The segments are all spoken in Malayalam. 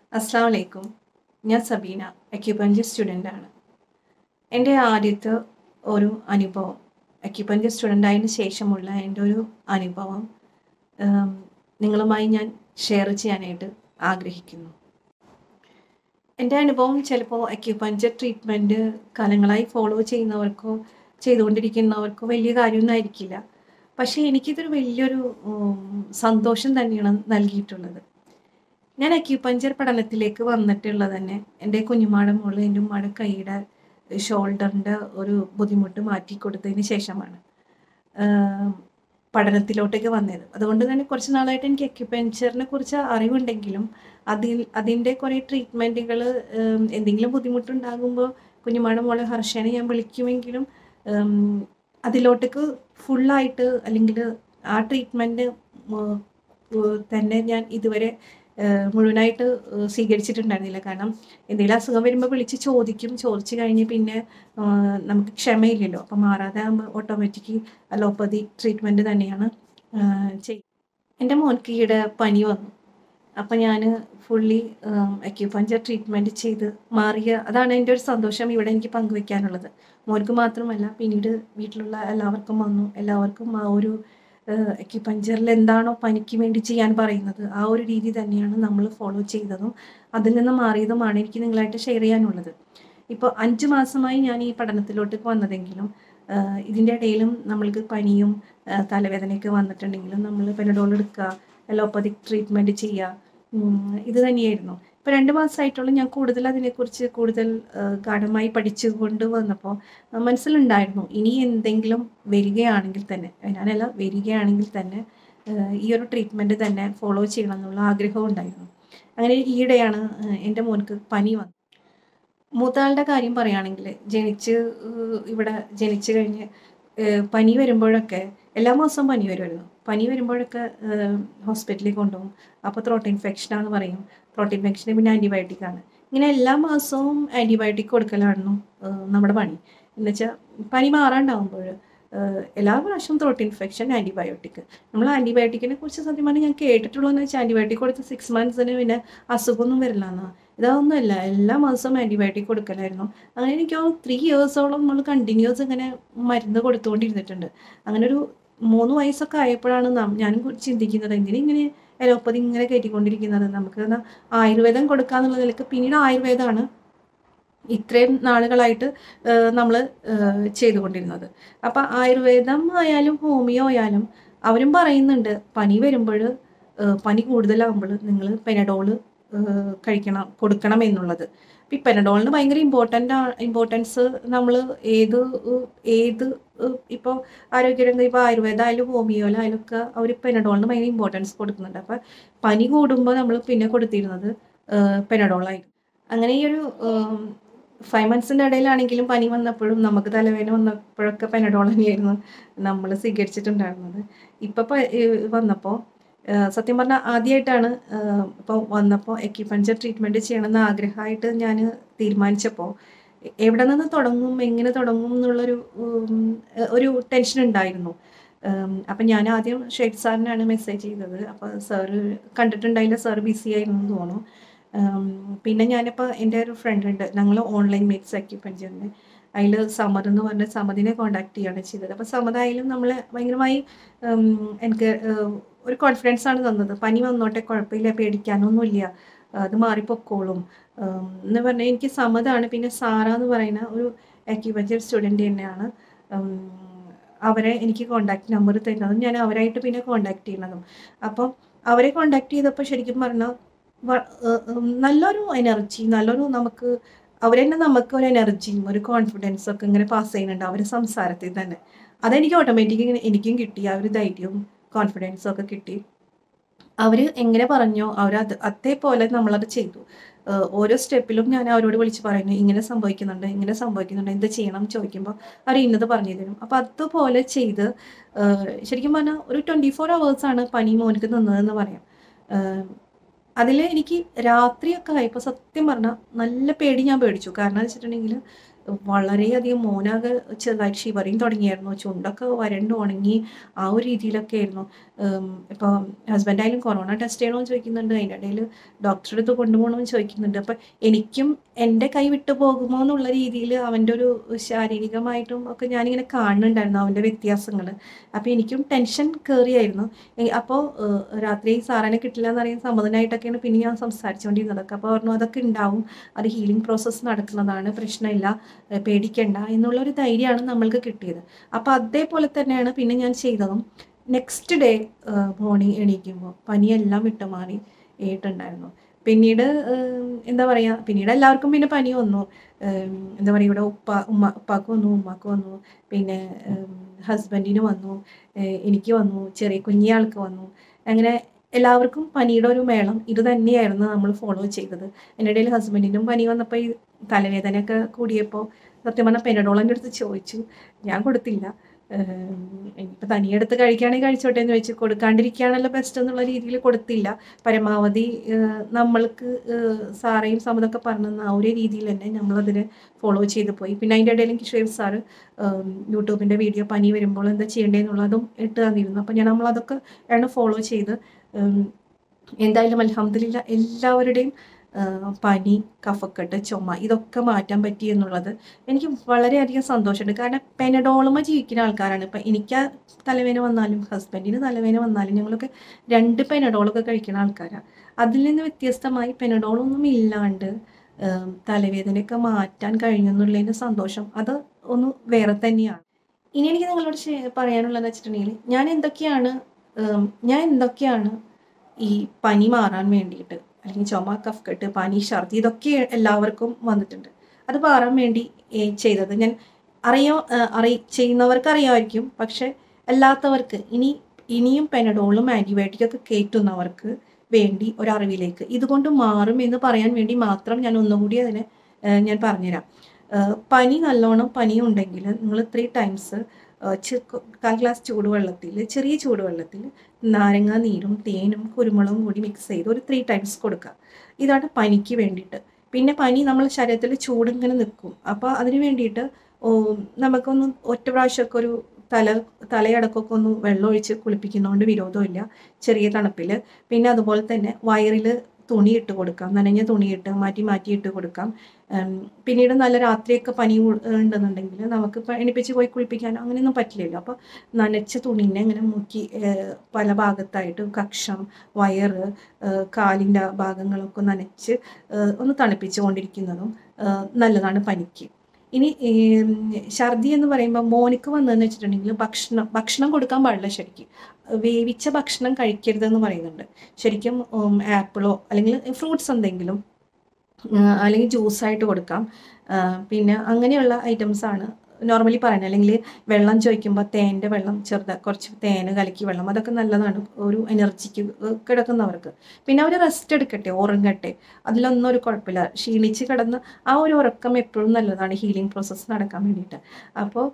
അസ്സാം വലൈക്കും ഞാൻ സബീന അക്യുപഞ്ചർ സ്റ്റുഡൻ്റ് ആണ് എൻ്റെ ആദ്യത്തെ ഒരു അനുഭവം അക്യുപഞ്ചർ സ്റ്റുഡൻ്റ് ആയതിനു ശേഷമുള്ള എൻ്റെ ഒരു അനുഭവം ഉം, നിങ്ങളുമായി ഞാൻ ഷെയർ ചെയ്യാനായിട്ട് ആഗ്രഹിക്കുന്നു എൻ്റെ അനുഭവം ചിലപ്പോൾ അക്യുപഞ്ചർ ട്രീറ്റ്മെൻറ്റ് കാലങ്ങളായി ഫോളോ ചെയ്യുന്നവർക്കോ ചെയ്തുകൊണ്ടിരിക്കുന്നവർക്കോ വലിയ കാര്യമൊന്നും ആയിരിക്കില്ല പക്ഷേ എനിക്കിതൊരു വലിയൊരു ഉം, സന്തോഷം തന്നെയാണ് നൽകിയിട്ടുള്ളത് ഞാൻ അക്യുപഞ്ചർ പഠനത്തിലേക്ക് വന്നിട്ടുള്ളത് തന്നെ എൻ്റെ കുഞ്ഞുമാടെ മുകളിൽ എൻ്റെ ഉമ്മയുടെ കൈയുടെ ഷോൾഡറിൻ്റെ ഒരു ബുദ്ധിമുട്ട് മാറ്റി കൊടുത്തതിന് ശേഷമാണ് ആം, പഠനത്തിലോട്ടേക്ക് വന്നത് അതുകൊണ്ട് തന്നെ കുറച്ച് നാളായിട്ട് എനിക്ക് അക്യുപഞ്ചറിനെ കുറിച്ച് അറിവുണ്ടെങ്കിലും അതിൽ അതിൻ്റെ കുറേ ട്രീറ്റ്മെൻറ്റുകൾ എന്തെങ്കിലും ബുദ്ധിമുട്ടുണ്ടാകുമ്പോൾ കുഞ്ഞുമാടെ മോളെ ഹർഷനെ ഞാൻ വിളിക്കുമെങ്കിലും ഉം, അതിലോട്ടേക്ക് ഫുള്ളായിട്ട് അല്ലെങ്കിൽ ആ ട്രീറ്റ്മെൻറ്റ് തന്നെ ഞാൻ ഇതുവരെ ഏഹ്, മുഴുവനായിട്ട് ഏഹ്, സ്വീകരിച്ചിട്ടുണ്ടായിരുന്നില്ല കാരണം എന്തെങ്കിലും അസുഖം വരുമ്പോൾ വിളിച്ച് ചോദിക്കും ചോദിച്ചു കഴിഞ്ഞ് പിന്നെ ആഹ്, നമുക്ക് ക്ഷമയില്ലല്ലോ അപ്പം മാറാതെ ആകുമ്പോൾ ഓട്ടോമാറ്റിക് അലോപ്പതി ട്രീറ്റ്മെൻറ്റ് തന്നെയാണ് ചെയ്യും എൻ്റെ മോൻക്ക് ഈയിടെ പനി വന്നു അപ്പം ഞാൻ ഫുള്ളി അക്യുപഞ്ചർ ട്രീറ്റ്മെൻറ്റ് ചെയ്ത് മാറിയ അതാണ് എൻ്റെ ഒരു സന്തോഷം ഇവിടെ എനിക്ക് പങ്കുവെക്കാനുള്ളത് മോർക്ക് മാത്രമല്ല പിന്നീട് വീട്ടിലുള്ള എല്ലാവർക്കും വന്നു എല്ലാവർക്കും ആ ഒരു അക്യുപഞ്ചറിൽ എന്താണോ പനിക്ക് വേണ്ടി ചെയ്യാൻ പറയുന്നത് ആ ഒരു രീതി തന്നെയാണ് നമ്മൾ ഫോളോ ചെയ്തതും അതിൽ നിന്ന് മാറിയതുമാണ് എനിക്ക് നിങ്ങളായിട്ട് ഷെയർ ചെയ്യാനുള്ളത് ഇപ്പോൾ അഞ്ച് മാസമായി ഞാൻ ഈ പഠനത്തിലോട്ട് വന്നതെങ്കിലും ആഹ് ഇതിൻ്റെ ഇടയിലും നമ്മൾക്ക് പനിയും ആഹ് തലവേദനയൊക്കെ വന്നിട്ടുണ്ടെങ്കിലും നമ്മൾ പെനഡോൾ എടുക്കുക അലോപ്പതിക് ട്രീറ്റ്മെൻറ്റ് ചെയ്യുക ഉം, ഇത് തന്നെയായിരുന്നു ഇപ്പോൾ രണ്ട് മാസമായിട്ടുള്ള ഞാൻ കൂടുതൽ അതിനെക്കുറിച്ച് കൂടുതൽ ആഹ് ഗാഠമായി പഠിച്ചുകൊണ്ട് വന്നപ്പോൾ ആഹ് മനസ്സിലുണ്ടായിരുന്നു ഇനി എന്തെങ്കിലും വരികയാണെങ്കിൽ തന്നെ ഞാനല്ല വരികയാണെങ്കിൽ തന്നെ ആഹ് ഈ ഒരു ട്രീറ്റ്മെൻറ്റ് തന്നെ ഫോളോ ചെയ്യണം എന്നുള്ള ആഗ്രഹവും ഉണ്ടായിരുന്നു അങ്ങനെ ഈയിടെയാണ് ആഹ് എൻ്റെ മോൻക്ക് പനി വന്നത് മൂത്താളുടെ കാര്യം പറയുകയാണെങ്കിൽ ജനിച്ച് ഏഹ് ഇവിടെ ജനിച്ച് കഴിഞ്ഞ് ഏഹ് പനി വരുമ്പോഴൊക്കെ എല്ലാ മാസവും പനി വരുമായിരുന്നു പനി വരുമ്പോഴൊക്കെ ഏഹ് ഹോസ്പിറ്റലിൽ കൊണ്ടുപോകും അപ്പോൾ ത്രോട്ട് ഇൻഫെക്ഷനാന്ന് പറയും ത്രോട്ട് ഇൻഫെക്ഷന് പിന്നെ ആൻറ്റിബയോട്ടിക് ആണ് ഇങ്ങനെ എല്ലാ മാസവും ആൻറ്റിബയോട്ടിക് കൊടുക്കലായിരുന്നു ഏഹ് നമ്മുടെ പണി എന്നുവെച്ചാൽ പനി മാറാണ്ടാവുമ്പോൾ ഏഹ് എല്ലാ പ്രാവശ്യവും ത്രോട്ട് ഇൻഫെക്ഷൻ ആൻറ്റിബയോട്ടിക് നമ്മൾ ആൻറ്റിബയോട്ടിക്കിനെ കുറിച്ച് സത്യം പറഞ്ഞാൽ ഞാൻ കേട്ടിട്ടുള്ളതെന്ന് വെച്ചാൽ ആൻറ്റിബയോട്ടിക് കൊടുത്ത് സിക്സ് മന്ത്സിന് പിന്നെ അസുഖമൊന്നും വരില്ല എന്നാ ഇതൊന്നുമല്ല എല്ലാ മാസവും ആൻറ്റിബയോട്ടിക് കൊടുക്കലായിരുന്നു അങ്ങനെ എനിക്ക് ത്രീ ഇയേഴ്സോളം നമ്മൾ കണ്ടിന്യൂസ് ഇങ്ങനെ മരുന്ന് കൊടുത്തുകൊണ്ടിരുന്നിട്ടുണ്ട് അങ്ങനെ ഒരു മൂന്ന് വയസ്സൊക്കെ ആയപ്പോഴാണ് നാം ഞാനും കു- ചിന്തിക്കുന്നത് എന്തിനാ ഇങ്ങനെ അലോപ്പതി ഇങ്ങനെ കയറ്റിക്കൊണ്ടിരിക്കുന്നത് നമുക്ക് എന്നാ ആയുർവേദം കൊടുക്കാന്നുള്ള നിലക്ക് പിന്നീട് ആയുർവേദമാണ് ഇത്രയും നാളുകളായിട്ട് നമ്മൾ ചെയ്തുകൊണ്ടിരുന്നത് അപ്പം ആയുർവേദം ആയാലും ഹോമിയോ ആയാലും അവരും പറയുന്നുണ്ട് പനി വരുമ്പോൾ പനി കൂടുതലാകുമ്പോൾ നിങ്ങൾ പെനഡോള് കഴിക്കണം കൊടുക്കണം എന്നുള്ളത് അപ്പം ഈ പെനഡോളിന് ഭയങ്കര ഇമ്പോർട്ടൻ്റ് ഇമ്പോർട്ടൻസ് നമ്മൾ ഏത് ഏഹ്, ഏത് ഇപ്പോൾ ആരോഗ്യരംഗം ഇപ്പോൾ ആയുർവേദ ആയാലും ഹോമിയോയിലായാലും ഒക്കെ അവർ പെനഡോളിന് ഭയങ്കര ഇമ്പോർട്ടൻസ് കൊടുക്കുന്നുണ്ട് അപ്പം പനി കൂടുമ്പോൾ നമ്മൾ പിന്നെ കൊടുത്തിരുന്നത് പെനഡോളായിരുന്നു അങ്ങനെ ഈ ഒരു ഫൈവ് മന്ത്സിൻ്റെ ഇടയിലാണെങ്കിലും പനി വന്നപ്പോഴും നമുക്ക് തലവേദന വന്നപ്പോഴൊക്കെ പെനഡോൾ തന്നെയായിരുന്നു നമ്മൾ സ്വീകരിച്ചിട്ടുണ്ടായിരുന്നത് ഇപ്പം വന്നപ്പോൾ സത്യം പറഞ്ഞാൽ ആദ്യമായിട്ടാണ് ഇപ്പോൾ വന്നപ്പോൾ എക്യുപഞ്ചർ ട്രീറ്റ്മെൻറ്റ് ചെയ്യണമെന്ന് ആഗ്രഹമായിട്ട് ഞാൻ തീരുമാനിച്ചപ്പോൾ എവിടെ നിന്ന് തുടങ്ങും എങ്ങനെ തുടങ്ങും എന്നുള്ളൊരു ഉം, ഒരു ടെൻഷൻ ഉണ്ടായിരുന്നു ഉം, അപ്പം ഞാൻ ആദ്യം ഷെയ്ഖ് സാറിനാണ് മെസ്സേജ് ചെയ്തത് അപ്പോൾ സാറ് കണ്ടിട്ടുണ്ടായില്ല സാറ് ബിസി ആയിരുന്നു എന്ന് തോന്നുന്നു ഉം, പിന്നെ ഞാനിപ്പോൾ എൻ്റെ ഒരു ഫ്രണ്ട് ഉണ്ട് ഞങ്ങൾ ഓൺലൈൻ മേറ്റ്സ് അക്യുപഞ്ചറിൻ്റെ അതിൽ സമത് എന്ന് പറഞ്ഞ സമതിനെ കോണ്ടാക്ട് ചെയ്യുകയാണ് ചെയ്തത് അപ്പോൾ സമതായാലും നമ്മൾ ഭയങ്കരമായി ഉം, എനിക്ക് ഏഹ്, ഒരു കോൺഫിഡൻസ് ആണ് തന്നത് പനി വന്നോട്ടെ കുഴപ്പമില്ല പേടിക്കാനൊന്നുമില്ല അത് മാറിപ്പൊക്കോളും ഉം, എന്ന് പറഞ്ഞാൽ എനിക്ക് സമതാണ് പിന്നെ സാറ എന്ന് പറയുന്ന ഒരു അക്യുപഞ്ചർ സ്റ്റുഡൻറ്റ് തന്നെയാണ് ഉം, അവരെ എനിക്ക് കോണ്ടാക്ട് നമ്പർ തരുന്നതും ഞാൻ അവരായിട്ട് പിന്നെ കോണ്ടാക്ട് ചെയ്യുന്നതും അപ്പം അവരെ കോണ്ടാക്ട് ചെയ്തപ്പോൾ ശരിക്കും പറഞ്ഞാൽ വ- ഏഹ് ഉം നല്ലൊരു എനർജി നല്ലൊരു നമുക്ക് അവർ തന്നെ നമുക്ക് ഒരു എനർജിയും ഒരു കോൺഫിഡൻസും ഒക്കെ ഇങ്ങനെ പാസ് ചെയ്യുന്നുണ്ട് അവർ സംസാരത്തിൽ തന്നെ അതെനിക്ക് ഓട്ടോമാറ്റിക് ഇങ്ങനെ എനിക്കും കിട്ടി ആ ഒരു ധൈര്യവും കോൺഫിഡൻസും ഒക്കെ കിട്ടി അവർ എങ്ങനെ പറഞ്ഞോ അവർ അത് അതേപോലെ നമ്മളത് ചെയ്തു ഏഹ് ഓരോ സ്റ്റെപ്പിലും ഞാൻ അവരോട് വിളിച്ച് പറയുന്നു ഇങ്ങനെ സംഭവിക്കുന്നുണ്ട് ഇങ്ങനെ സംഭവിക്കുന്നുണ്ട് എന്ത് ചെയ്യണം എന്ന് ചോദിക്കുമ്പോൾ അവർ ഇന്നത് പറഞ്ഞു തരും അപ്പോൾ അതുപോലെ ചെയ്ത് ഏഹ് ശരിക്കും പറഞ്ഞാൽ ഒരു ട്വൻറ്റി ഫോർ ആണ് പനി മോനക്ക് നിന്നതെന്ന് പറയാം അതിൽ എനിക്ക് രാത്രിയൊക്കെ ആയപ്പോൾ സത്യം പറഞ്ഞാൽ നല്ല പേടി ഞാൻ പേടിച്ചു കാരണം എന്ന് വെച്ചിട്ടുണ്ടെങ്കിൽ വളരെയധികം മോനാകെ ചെറുതായിട്ട് ഷിവറിങ് തുടങ്ങിയായിരുന്നു ചുണ്ടൊക്കെ വരണ്ട് ഉണങ്ങി ആ ഒരു രീതിയിലൊക്കെ ആയിരുന്നു ഇപ്പോൾ ഹസ്ബൻഡായാലും കൊറോണ ടെസ്റ്റ് ചെയ്യണമെന്ന് ചോദിക്കുന്നുണ്ട് അതിൻ്റെ ഇടയിൽ ഡോക്ടറെ അടുത്ത് കൊണ്ടുപോകണമെന്ന് ചോദിക്കുന്നുണ്ട് അപ്പം എനിക്കും എൻ്റെ കൈ വിട്ടു പോകുമോ എന്നുള്ള രീതിയിൽ അവൻ്റെ ഒരു ശാരീരികമായിട്ടും ഒക്കെ ഞാനിങ്ങനെ കാണുന്നുണ്ടായിരുന്നു അവൻ്റെ വ്യത്യാസങ്ങൾ അപ്പോൾ എനിക്കും ടെൻഷൻ കയറിയായിരുന്നു അപ്പോൾ രാത്രി സാറിനെ കിട്ടില്ല എന്നറിയാൻ സമ്മതനായിട്ടൊക്കെയാണ് പിന്നെ ഞാൻ സംസാരിച്ചുകൊണ്ടിരുന്നത് അപ്പോൾ പറഞ്ഞു അതൊക്കെ ഉണ്ടാവും അത് ഹീലിംഗ് പ്രോസസ്സ് നടക്കുന്നതാണ് പ്രശ്നമില്ല ഏഹ് പേടിക്കണ്ട എന്നുള്ളൊരു ധൈര്യമാണ് നമ്മൾക്ക് കിട്ടിയത് അപ്പോൾ അതേപോലെ തന്നെയാണ് പിന്നെ ഞാൻ ചെയ്തതും നെക്സ്റ്റ് ഡേ മോർണിംഗ് എണീക്കുമ്പോൾ പനിയെല്ലാം വിട്ടുമാറി ഏട്ടുണ്ടായിരുന്നു പിന്നീട് ഏഹ് എന്താ പറയുക പിന്നീട് എല്ലാവർക്കും പിന്നെ പനി വന്നു ഏഹ് എന്താ പറയുക ഇവിടെ ഉപ്പ ഉമ്മ ഉപ്പാക്ക് വന്നു ഉമ്മാക്ക് വന്നു പിന്നെ ഹസ്ബൻഡിന് വന്നു ഏഹ് എനിക്ക് വന്നു ചെറിയ കുഞ്ഞിയാൾക്ക് വന്നു അങ്ങനെ എല്ലാവർക്കും പനിയുടെ ഒരു മേളം ഇത് തന്നെയായിരുന്നു നമ്മൾ ഫോളോ ചെയ്തത് എൻ്റെ ഇടയിൽ ഹസ്ബൻഡിനും പനി വന്നപ്പോൾ ഈ തലവേദനയൊക്കെ കൂടിയപ്പോൾ സത്യം പറഞ്ഞാൽ പെനഡോളിൻ്റെ അടുത്ത് ചോദിച്ചു ഞാൻ കൊടുത്തില്ല ഇനിയിപ്പോൾ തനിയെടുത്ത് കഴിക്കുകയാണെങ്കിൽ കഴിച്ചോട്ടെ എന്ന് വെച്ച് കൊടുക്കാണ്ടിരിക്കുകയാണല്ലോ ബെസ്റ്റ് എന്നുള്ള രീതിയിൽ കൊടുത്തില്ല പരമാവധി ഏഹ് നമ്മൾക്ക് ഏഹ് സാറേയും സമ്മതൊക്കെ പറഞ്ഞ ആ ഒരു രീതിയിൽ തന്നെ നമ്മളതിനെ ഫോളോ ചെയ്ത് പോയി പിന്നെ അതിൻ്റെ ഇടയിൽ കിഷോർ സാറ് യൂട്യൂബിൻ്റെ വീഡിയോ പനി വരുമ്പോൾ എന്താ ചെയ്യേണ്ടതെന്നുള്ളതും ഇട്ട് തന്നിരുന്നു അപ്പോൾ ഞാൻ നമ്മളതൊക്കെ ആണ് ഫോളോ ചെയ്ത് ഉം, എന്തായാലും അലഹമില്ല എല്ലാവരുടെയും ആ, പനി കഫക്കെട്ട് ചുമ ഇതൊക്കെ മാറ്റാൻ പറ്റി എന്നുള്ളത് എനിക്ക് വളരെയധികം സന്തോഷമുണ്ട് കാരണം പെനഡോളുമ ജീവിക്കുന്ന ആൾക്കാരാണ് ഇപ്പം എനിക്ക് തലവേന വന്നാലും ഹസ്ബൻഡിന് തലവേന വന്നാലും ഞങ്ങളൊക്കെ രണ്ട് പെനഡോളൊക്കെ കഴിക്കുന്ന ആൾക്കാരാണ് അതിൽ നിന്ന് വ്യത്യസ്തമായി പെനഡോളൊന്നും ഇല്ലാണ്ട് ഉം, തലവേദനയൊക്കെ മാറ്റാൻ കഴിഞ്ഞു എന്നുള്ളതിൻ്റെ സന്തോഷം അത് ഒന്ന് വേറെ തന്നെയാണ് ഇനി എനിക്ക് നിങ്ങളോട് ഷെ- പറയാനുള്ളതെന്ന് വെച്ചിട്ടുണ്ടെങ്കിൽ ഞാൻ എന്തൊക്കെയാണ് ഉം, ഞാൻ എന്തൊക്കെയാണ് ഈ പനി മാറാൻ വേണ്ടിയിട്ട് അല്ലെങ്കിൽ ചുമ കഫ്കെട്ട് പനി ഛർദി ഇതൊക്കെ എല്ലാവർക്കും വന്നിട്ടുണ്ട് അത് മാറാൻ വേണ്ടി ഏ, ചെയ്തത് ഞാൻ അറിയോ ആ, അറി ചെയ്യുന്നവർക്ക് അറിയാമായിരിക്കും പക്ഷെ അല്ലാത്തവർക്ക് ഇനി ഇനിയും പെനഡോളും ആൻറ്റിബയോട്ടിക്കൊക്കെ കയറ്റുന്നവർക്ക് വേണ്ടി ഒരറിവിലേക്ക് ഇതുകൊണ്ട് മാറും എന്ന് പറയാൻ വേണ്ടി മാത്രം ഞാൻ ഒന്നുകൂടി അതിനെ ഏ, ഞാൻ പറഞ്ഞുതരാം ഏ, പനി നല്ലോണം പനി ഉണ്ടെങ്കിൽ നിങ്ങൾ ത്രീ ടൈംസ് കാൽ ഗ്ലാസ് ചൂടുവെള്ളത്തിൽ ചെറിയ ചൂടുവെള്ളത്തിൽ നാരങ്ങ നീരും തേനും കുരുമുളകും കൂടി മിക്സ് ചെയ്ത് ഒരു ത്രീ ടൈംസ് കൊടുക്കുക ഇതാണ് പനിക്ക് വേണ്ടിയിട്ട് പിന്നെ പനി നമ്മളെ ശരീരത്തിൽ ചൂടിങ്ങനെ നിൽക്കും അപ്പോൾ അതിന് വേണ്ടിയിട്ട് ഓ, നമുക്കൊന്ന് ഒറ്റ പ്രാവശ്യമൊക്കെ ഒരു തല തലയടക്കമൊക്കെ ഒന്ന് വെള്ളം ഒഴിച്ച് കുളിപ്പിക്കുന്നതുകൊണ്ട് വിരോധമില്ല ചെറിയ തണുപ്പിൽ പിന്നെ അതുപോലെ തന്നെ വയറിൽ തുണി ഇട്ട് കൊടുക്കാം നനഞ്ഞ തുണിയിട്ട് മാറ്റി മാറ്റി ഇട്ട് കൊടുക്കാം ഉം, പിന്നീട് നല്ല രാത്രിയൊക്കെ പനി ഉ- ഉണ്ടെന്നുണ്ടെങ്കിൽ നമുക്ക് ഇപ്പം എണിപ്പിച്ച് പോയി കുളിപ്പിക്കാനോ അങ്ങനെയൊന്നും പറ്റില്ലല്ലോ അപ്പോൾ നനച്ച തുണീനെ ഇങ്ങനെ മുക്കി ഏഹ്, പല ഭാഗത്തായിട്ട് കക്ഷം വയറ് ഏഹ്, കാലിൻ്റെ ഭാഗങ്ങളൊക്കെ നനച്ച് ഏഹ്, ഒന്ന് തണുപ്പിച്ചുകൊണ്ടിരിക്കുന്നതും ഏഹ്, നല്ലതാണ് പനിക്ക് ഇനി ഏം, ഛർദി എന്ന് പറയുമ്പോൾ മോനിക്ക് വന്നതെന്ന് വെച്ചിട്ടുണ്ടെങ്കിൽ ഭക്ഷണം ഭക്ഷണം കൊടുക്കാൻ പാടില്ല ശരിക്കും വേവിച്ച ഭക്ഷണം കഴിക്കരുതെന്ന് പറയുന്നുണ്ട് ശരിക്കും ഉം, ആപ്പിളോ അല്ലെങ്കിൽ ഫ്രൂട്ട്സ് എന്തെങ്കിലും ആ, അല്ലെങ്കിൽ ജ്യൂസായിട്ട് കൊടുക്കാം ആ, പിന്നെ അങ്ങനെയുള്ള ഐറ്റംസ് ആണ് നോർമലി പറയുന്നത് അല്ലെങ്കിൽ വെള്ളം ചോദിക്കുമ്പോൾ തേൻ്റെ വെള്ളം ചെറുതാ കുറച്ച് തേന് കലക്കി വെള്ളം അതൊക്കെ നല്ലതാണ് ഒരു എനർജിക്ക് കിടക്കുന്നവർക്ക് പിന്നെ അവർ റെസ്റ്റ് എടുക്കട്ടെ ഉറങ്ങട്ടെ അതിലൊന്നും ഒരു കുഴപ്പമില്ല ക്ഷീണിച്ച് കിടന്ന് ആ ഒരു ഉറക്കം എപ്പോഴും നല്ലതാണ് ഹീലിംഗ് പ്രോസസ്സ് നടക്കാൻ വേണ്ടിയിട്ട് അപ്പോൾ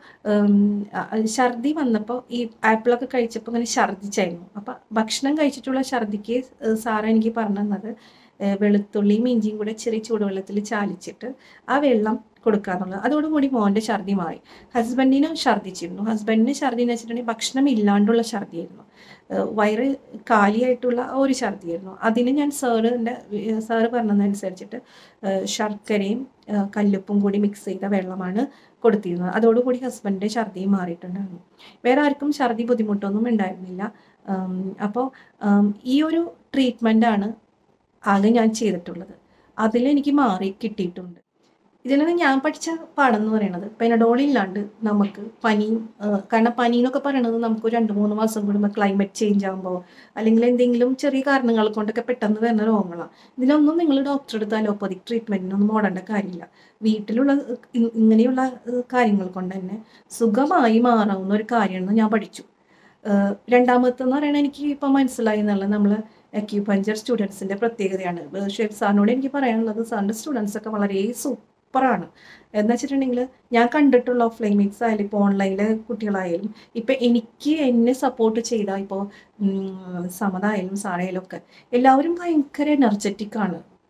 ഛർദി വന്നപ്പോൾ ഈ ആപ്പിളൊക്കെ കഴിച്ചപ്പോൾ ഇങ്ങനെ ഛർദിച്ചായിരുന്നു അപ്പോൾ ഭക്ഷണം കഴിച്ചിട്ടുള്ള ഛർദിക്ക് സാറ് എനിക്ക് പറഞ്ഞു തന്നത് ഏഹ് വെളുത്തുള്ളിയും ഇഞ്ചിയും കൂടെ ചെറിയ ചൂടുവെള്ളത്തിൽ ചാലിച്ചിട്ട് ആ വെള്ളം കൊടുക്കുക എന്നുള്ളത് അതോടുകൂടി മോൻ്റെ ഛർദി മാറി ഹസ്ബൻഡിന് ഛർദിച്ചിരുന്നു ഹസ്ബൻഡിന് ഛർദി എന്ന് വെച്ചിട്ടുണ്ടെങ്കിൽ ഭക്ഷണം ഇല്ലാണ്ടുള്ള ഛർദിയായിരുന്നു ഏഹ് വയറ് കാലിയായിട്ടുള്ള ആ ഒരു ഛർദിയായിരുന്നു അതിന് ഞാൻ സാറിൻ്റെ സാറ് പറഞ്ഞതനുസരിച്ചിട്ട് ഏഹ് ശർക്കരയും ഏഹ് കല്ലുപ്പും കൂടി മിക്സ് ചെയ്ത വെള്ളമാണ് കൊടുത്തിരുന്നത് അതോടുകൂടി ഹസ്ബൻഡിൻ്റെ ഛർദിയും മാറിയിട്ടുണ്ടായിരുന്നു വേറെ ആർക്കും ഛർദി ബുദ്ധിമുട്ടൊന്നും ഉണ്ടായിരുന്നില്ല അപ്പോൾ ഈ ഒരു ട്രീറ്റ്മെൻറ്റാണ് ആകെ ഞാൻ ചെയ്തിട്ടുള്ളത് അതിലെനിക്ക് മാറി കിട്ടിയിട്ടുണ്ട് ഇതിൽ നിന്ന് ഞാൻ പഠിച്ച പാഠം എന്ന് പറയുന്നത് പെനഡോൾ ഇല്ലാണ്ട് നമുക്ക് പനിയും ആ, കാരണം പനി എന്നൊക്കെ പറയണത് നമുക്ക് ഒരു രണ്ട് മൂന്ന് മാസം കൂടുമ്പോൾ ക്ലൈമറ്റ് ചേഞ്ച് ആകുമ്പോൾ അല്ലെങ്കിൽ എന്തെങ്കിലും ചെറിയ കാരണങ്ങൾ കൊണ്ടൊക്കെ പെട്ടെന്ന് വരുന്ന രോഗങ്ങളാണ് ഇതിനൊന്നും നിങ്ങൾ ഡോക്ടറെ അടുത്ത് അലോപ്പതിക് ട്രീറ്റ്മെൻറ്റിനൊന്നും ഓടേണ്ട കാര്യമില്ല വീട്ടിലുള്ള ഇ- ഇങ്ങനെയുള്ള ഏഹ്, കാര്യങ്ങൾ കൊണ്ട് തന്നെ സുഖമായി മാറാവുന്ന ഒരു കാര്യമാണെന്ന് ഞാൻ പഠിച്ചു ഏഹ്, രണ്ടാമത്തെന്ന് പറയുന്നത് എനിക്ക് ഇപ്പം മനസ്സിലായി എന്നുള്ളത് നമ്മൾ അക്യൂപഞ്ചർ സ്റ്റുഡൻസിൻ്റെ പ്രത്യേകതയാണ് ഷെഫ് സാറിനോട് എനിക്ക് പറയാനുള്ളത് സാറിൻ്റെ സ്റ്റുഡൻസ് ഒക്കെ വളരെ സൂപ്പറാണ് എന്ന് വെച്ചിട്ടുണ്ടെങ്കിൽ ഞാൻ കണ്ടിട്ടുള്ള ഓഫ്ലൈൻ മീറ്റ്സ് ആയാലും ഇപ്പോൾ ഓൺലൈനിലെ കുട്ടികളായാലും ഇപ്പം എനിക്ക് എന്നെ സപ്പോർട്ട് ചെയ്ത ഇപ്പോൾ സമതായാലും സാറയാലും ഒക്കെ എല്ലാവരും ഭയങ്കര എനർജറ്റിക് ആണ്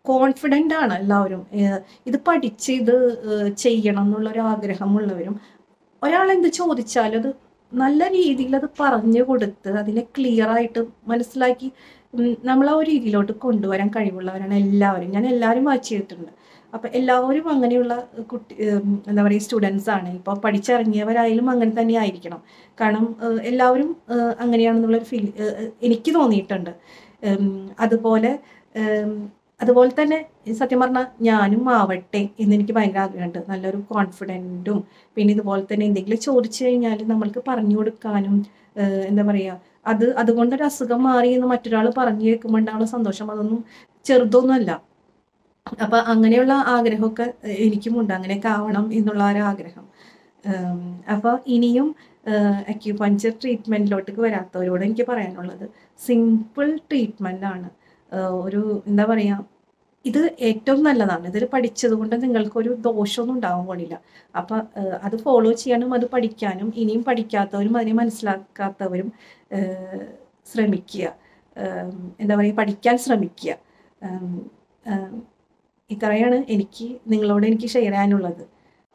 കോൺഫിഡൻ്റ് ആണ് എല്ലാവരും ഏഹ് ഇത് പഠിച്ച് ഇത് ഏഹ് ചെയ്യണം എന്നുള്ളൊരു ആഗ്രഹമുള്ളവരും ഒരാൾ എന്ത് ചോദിച്ചാലും അത് നല്ല രീതിയിൽ അത് പറഞ്ഞു കൊടുത്ത് അതിനെ ക്ലിയർ ആയിട്ട് മനസ്സിലാക്കി ഉം, നമ്മളെ ആ ഒരു രീതിയിലോട്ട് കൊണ്ടുവരാൻ കഴിവുള്ളവരാണ് എല്ലാവരും ഞാൻ എല്ലാവരും വാച്ച് ചെയ്തിട്ടുണ്ട് അപ്പം എല്ലാവരും അങ്ങനെയുള്ള കുട്ടി ഉം, എന്താ പറയുക സ്റ്റുഡൻസ് ആണ് ഇപ്പോൾ പഠിച്ചിറങ്ങിയവരായാലും അങ്ങനെ തന്നെ ആയിരിക്കണം കാരണം ഏഹ്, എല്ലാവരും ഏഹ്, അങ്ങനെയാണെന്നുള്ളൊരു ഫീൽ എനിക്ക് തോന്നിയിട്ടുണ്ട് ഉം, അതുപോലെ ഉം, അതുപോലെ തന്നെ സത്യം പറഞ്ഞാൽ ഞാനും ആവട്ടെ എന്ന് എനിക്ക് ഭയങ്കര ആഗ്രഹമുണ്ട് നല്ലൊരു കോൺഫിഡൻറ്റും പിന്നെ ഇതുപോലെ തന്നെ എന്തെങ്കിലും ചോദിച്ചു കഴിഞ്ഞാൽ നമ്മൾക്ക് പറഞ്ഞു കൊടുക്കാനും ഏഹ്, എന്താ പറയുക അത് അതുകൊണ്ടൊരു അസുഖം മാറി എന്ന് മറ്റൊരാൾ പറഞ്ഞു കേൾക്കുമ്പോൾ ഉണ്ടാവുന്ന സന്തോഷം അതൊന്നും ചെറുതൊന്നുമല്ല അപ്പൊ അങ്ങനെയുള്ള ആഗ്രഹമൊക്കെ എനിക്കുമുണ്ട് അങ്ങനെയൊക്കെ ആവണം എന്നുള്ള ഒരു ആഗ്രഹം ഉം, അപ്പൊ ഇനിയും അക്യൂപഞ്ചർ ട്രീറ്റ്മെന്റിലോട്ട് വരാത്തവരോട് എനിക്ക് പറയാനുള്ളത് സിമ്പിൾ ട്രീറ്റ്മെന്റ് ആണ് ഏഹ്, ഒരു എന്താ പറയാ ഇത് ഏറ്റവും നല്ലതാണ് ഇതിൽ പഠിച്ചത് കൊണ്ട് നിങ്ങൾക്കൊരു ദോഷമൊന്നും ഉണ്ടാവാൻ പാടില്ല അപ്പൊ ഏഹ്, അത് ഫോളോ ചെയ്യാനും അത് പഠിക്കാനും ഇനിയും പഠിക്കാത്തവരും അതിനെ മനസ്സിലാക്കാത്തവരും ഏഹ്, ശ്രമിക്കുക ഏഹ്, എന്താ പറയുക പഠിക്കാൻ ശ്രമിക്കുക ഏഹ്, ഏഹ്, ഇത്രയാണ് എനിക്ക് നിങ്ങളോട് എനിക്ക് ഷെയർ ചെയ്യാനുള്ളത്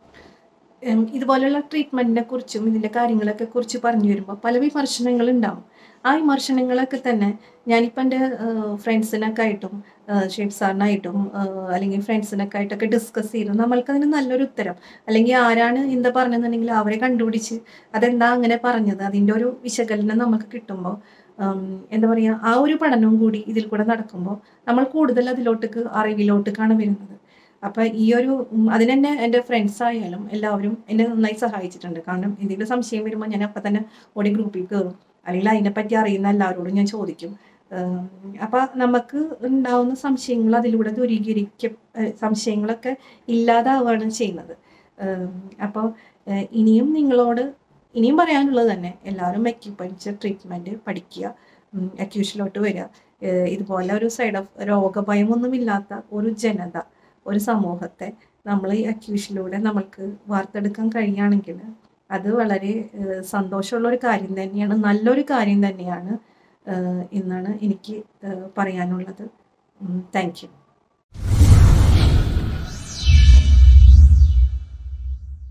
ഉം, ഇതുപോലുള്ള ട്രീറ്റ്മെന്റിനെ കുറിച്ചും ഇതിന്റെ കാര്യങ്ങളൊക്കെ കുറിച്ച് പറഞ്ഞു വരുമ്പോൾ പല വിമർശനങ്ങൾ ഉണ്ടാവും ആ വിമർശനങ്ങളൊക്കെ തന്നെ ഞാനിപ്പോൾ എൻ്റെ ഫ്രണ്ട്സിനൊക്കെ ആയിട്ടും ഷേഫ് സാറിനായിട്ടും അല്ലെങ്കിൽ ഫ്രണ്ട്സിനൊക്കെ ആയിട്ടൊക്കെ ഡിസ്കസ് ചെയ്തു നമ്മൾക്കതിന് നല്ലൊരു ഉത്തരം അല്ലെങ്കിൽ ആരാണ് എന്താ പറഞ്ഞതെന്നുണ്ടെങ്കിൽ അവരെ കണ്ടുപിടിച്ച് അതെന്താ അങ്ങനെ പറഞ്ഞത് അതിൻ്റെ ഒരു വിശകലനം നമുക്ക് കിട്ടുമ്പോൾ എന്താ പറയുക ആ ഒരു പഠനവും കൂടി ഇതിൽ കൂടെ നടക്കുമ്പോൾ നമ്മൾ കൂടുതൽ അതിലോട്ടേക്ക് അറിവിലോട്ടേക്കാണ് വരുന്നത് അപ്പൊ ഈ ഒരു ഉം, അതിന് തന്നെ എൻ്റെ ഫ്രണ്ട്സ് ആയാലും എല്ലാവരും എന്നെ നന്നായി സഹായിച്ചിട്ടുണ്ട് കാരണം എന്തെങ്കിലും സംശയം വരുമ്പോൾ ഞാൻ അപ്പം തന്നെ ഓടി ഗ്രൂപ്പിൽ കയറും അല്ലെങ്കിൽ അതിനെപ്പറ്റി അറിയുന്ന എല്ലാവരോടും ഞാൻ ചോദിക്കും ഉം, അപ്പൊ നമുക്ക് ഉണ്ടാവുന്ന സംശയങ്ങൾ അതിലൂടെ ദൂരീകരിക്ക ഏഹ്, സംശയങ്ങളൊക്കെ ഇല്ലാതാവുകയാണ് ചെയ്യുന്നത് അപ്പോൾ ഇനിയും നിങ്ങളോട് ഇനിയും പറയാനുള്ളത് തന്നെ എല്ലാവരും അക്യൂപഞ്ചർ ട്രീറ്റ്മെന്റ് പഠിക്കുക അക്യൂഷനിലോട്ട് വരിക ഏഹ്, ഇതുപോലെ ഒരു സൈഡ് ഓഫ് രോഗഭയമൊന്നുമില്ലാത്ത ഒരു ജനത ഒരു സമൂഹത്തെ നമ്മൾ ഈ അക്യൂഷനിലൂടെ നമ്മൾക്ക് വാർത്തെടുക്കാൻ കഴിയുകയാണെങ്കിൽ അത് വളരെ ഏഹ്, സന്തോഷമുള്ള ഒരു കാര്യം തന്നെയാണ് നല്ലൊരു കാര്യം തന്നെയാണ് ഏഹ്, എന്നാണ് എനിക്ക് ഏഹ്, പറയാനുള്ളത് താങ്ക് യു